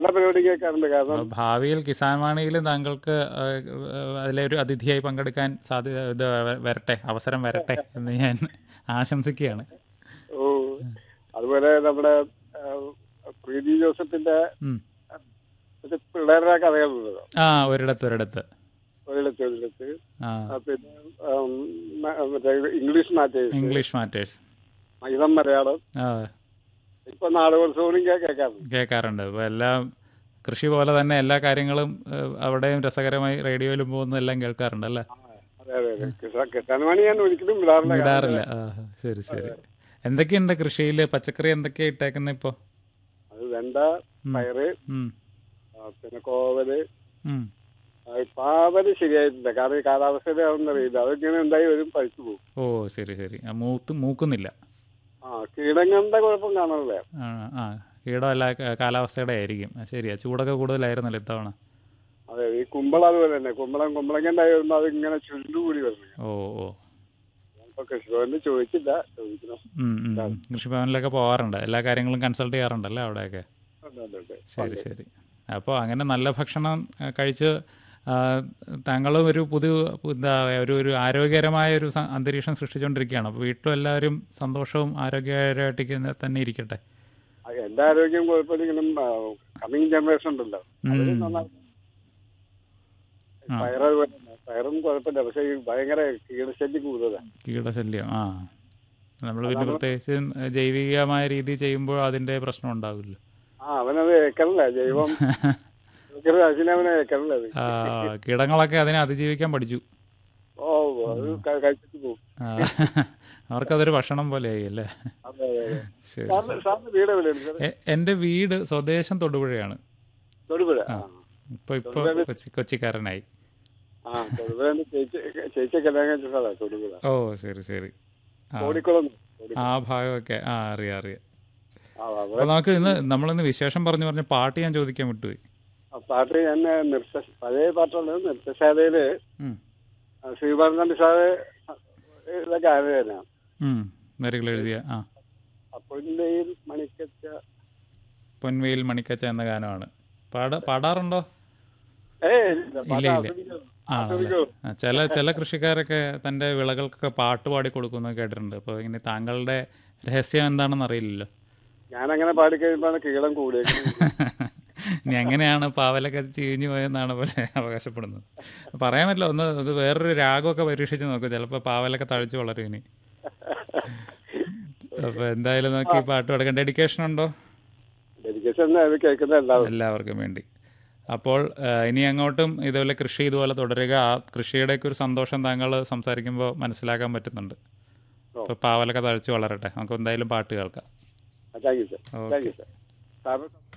എല്ലാ പരിപാടിയും കേൾക്കാറുണ്ട് കാരണം അപ്പോൾ ഭാവിയിൽ കിസാൻ വാണിയിൽ താങ്കൾക്ക് ആ, ആ, അതിലെ ഒരു അതിഥിയായി പങ്കെടുക്കാൻ സാധ്യത ഇത് വരട്ടെ അവസരം വരട്ടെ എന്ന് ഞാൻ ആശംസിക്കുകയാണ് ഓ അതുപോലെ നമ്മുടെ ആ, പ്രീതി ജോസഫിന്റെ ഉം. ഇത് പിള്ളേരുടെ കഥകളുണ്ടല്ലോ ആ ഒരിടത്ത് ഒരിടത്ത് ഒരിടത്ത് ഒരിടത്ത് ആ ആ, പിന്നെ ആം, മ- മറ്റേ ഇംഗ്ലീഷ് മാറ്റേഴ്സ് ഇംഗ്ലീഷ് മാറ്റേഴ്സ് മഹിതം മലയാളം ആ ഇപ്പൊ നാടകോത്സവം കേൾക്കാറുണ്ട് കേൾക്കാറുണ്ട് ഇപ്പോൾ എല്ലാം കൃഷി പോലെ തന്നെ എല്ലാ കാര്യങ്ങളും ഏഹ്, അവിടെയും രസകരമായി റേഡിയോയിലും പോകുന്നു എല്ലാം കേൾക്കാറുണ്ട് അല്ലേ അതെ അതെ അതെ കിസാ- കിസാൻ മണി ഞാൻ ഒരിക്കലും വിടാറില്ല കാരണം വിടാറില്ല ആ ശരി ശരി എന്തൊക്കെയുണ്ട് കൃഷിയിൽ പച്ചക്കറി എന്തൊക്കെയാ ഇട്ടേക്കുന്നത് ഇപ്പോൾ അത് വെണ്ട പയറ് ഉം ആ, പിന്നെ കോവല് ഉം ആ, പാവല് ശരിയായിട്ടില്ല കാരണം ഈ കാലാവസ്ഥയുടെ ആണെന്ന് അറിയില്ല അതൊക്കെ എന്തായി വരും പഴുത്തു പോകും ഓ ശരി ശരി ആ മൂത്ത് മൂക്കുന്നില്ല ആ കീടങ്ങളുടെ കുഴപ്പം കാണാറില്ല ആ ആ കീടമല്ല ക- കാലാവസ്ഥയുടെ ആയിരിക്കും ആ, ശരിയാ ചൂടൊക്കെ കൂടുതലായിരുന്നല്ലോ ഇത്തവണ അതെ ഈ കുമ്പളം അതുപോലെ തന്നെ കുമ്പളം കുമ്പളങ്ങണ്ടായി വരുമ്പോൾ അത് ഇങ്ങനെ ചുരുണ്ടുകൂടി വരുന്നു ഓ ഓ ഇപ്പൊ കൃഷിഭവനിൽ ചോദിച്ചില്ല ചോദിക്കണം ഉം, ഉം, ഉം. കൃഷിഭവനിലൊക്കെ പോകാറുണ്ട് എല്ലാ കാര്യങ്ങളും കൺസൾട്ട് ചെയ്യാറുണ്ടല്ലേ അവിടെയൊക്കെ ഉണ്ട്, ഉണ്ട്, ഉണ്ട്. ശരി ശരി അപ്പോൾ അങ്ങനെ നല്ല ഭക്ഷണം ആ, കഴിച്ച് ആ, താങ്കളും ഒരു പുതിയ എന്താ പറയുക ഒരു ഒരു ആരോഗ്യകരമായ ഒരു സ- അന്തരീക്ഷം സൃഷ്ടിച്ചുകൊണ്ടിരിക്കുകയാണ് അപ്പോൾ വീട്ടിലും എല്ലാവരും സന്തോഷവും ആരോഗ്യകരമായിട്ട് തന്നെ ഇരിക്കട്ടെ ആ, എന്റെ ആരോഗ്യം കുഴപ്പമില്ലെങ്കിലും കമ്മിങ് ജനറേഷൻ ഉണ്ടല്ലോ അവര് നന്നായി ആ. പയറ് അതുപോലെ തന്നെ. പയറും കുഴപ്പമില്ല പക്ഷെ ഈ ഭയങ്കര കീടശല്യം കൂടുതലാണ് കീടശല്യം ആ നമ്മൾ പിന്നെ പ്രത്യേകിച്ച് ജൈവികമായ രീതി ചെയ്യുമ്പോൾ അതിൻ്റെ പ്രശ്നം ഉണ്ടാവില്ല ആ അവനത് ഏക്കറില്ല ജൈവം അച്ഛനവനെ ഏക്കറില്ല അത് ആ, കീടങ്ങളൊക്കെ അതിനെ അതിജീവിക്കാൻ പഠിച്ചു ഓ അത് ക- കഴിച്ചിട്ട് പോകും ആ, അവർക്കതൊരു ഭക്ഷണം പോലെയായി അല്ലേ അതെ അതെ അതെ ശരി സാറിന് സാറിന് വീട് എവിടെയാണ് സാർ എ- എൻ്റെ വീട് സ്വദേശം തൊടുപുഴയാണ് തൊടുപുഴ ആ ഇപ്പോൾ ഇപ്പോൾ കൊച്ചി കൊച്ചിക്കാരനായി ആ തൊടുപുഴ ചേച്ചി ചേച്ചി കല്യാണം കഴിച്ച സ്ഥലമാണ് തൊടുപുഴ ഓ ശരി ശരി ആ കോടിക്കുളം കോടി- ആ ഭാഗമൊക്കെ ആ അറിയാം അറിയാം ആ അവിടെ അപ്പോൾ നമുക്ക് ഇന്ന് നമ്മളിന്ന് വിശേഷം പറഞ്ഞു പറഞ്ഞ പാട്ട് ഞാൻ ചോദിക്കാൻ വിട്ടുപോയി ആ പാട്ട് ഞാൻ നൃത്ത പഴയ പാട്ടുണ്ട് നൃത്തശാലയില് ഉം. ആ, ശ്രീഭാരതന്റെ സാറ് ഇതൊക്കെ ആരാണ് ഉം. വരികൾ എഴുതിയ ആ അപ്പൊയിന്റെയിൽ മണിക്കച്ച പൊൻവെയിൽ മണിക്കച്ച എന്ന ഗാനമാണ് പാട പാടാറുണ്ടോ ഏ ഇല്ല, പാട്ട് ഇല്ല. ആസ്വദിക്കാം. ആ ആസ്വദിക്കൂ. ആ, ചില ചില കൃഷിക്കാരൊക്കെ തൻ്റെ വിളകൾക്കൊക്കെ പാട്ട് പാടി കൊടുക്കുന്നത് കേട്ടിട്ടുണ്ട് അപ്പോൾ ഇനി താങ്കളുടെ രഹസ്യം എന്താണെന്ന് അറിയില്ലല്ലോ ഞാനങ്ങനെ പാടിക്കഴിയുമ്പോഴാണ് കീളം കൂടിയേക്കുന്നത് ഇനി എങ്ങനെയാണ് പാവലൊക്കെ ചീഞ്ഞു പോയെന്നാണ് പോലെ അവകാശപ്പെടുന്നത് പറയാൻ പറ്റില്ല ഒന്ന് അത് വേറൊരു രാഗമൊക്കെ പരീക്ഷിച്ച് നോക്കും ചിലപ്പോൾ പാവലൊക്കെ തഴച്ചു വളരും ഇനി അപ്പോൾ എന്തായാലും നോക്കി ഈ പാട്ട് പാടുക ഡെഡിക്കേഷൻ ഉണ്ടോ ഡെഡിക്കേഷൻ അത് കേൾക്കുന്ന എല്ലാവരും എല്ലാവർക്കും വേണ്ടി അപ്പോൾ ആ, ഇനി അങ്ങോട്ടും ഇതുപോലെ കൃഷി ഇതുപോലെ തുടരുക ആ കൃഷിയുടെയൊക്കെ ഒരു സന്തോഷം താങ്കൾ സംസാരിക്കുമ്പോൾ മനസ്സിലാക്കാൻ പറ്റുന്നുണ്ട് അപ്പോൾ പാവലൊക്കെ തഴച്ചു വളരട്ടെ നമുക്ക് എന്തായാലും പാട്ട് കേൾക്കാം thank you sir thank you sir സാറിന്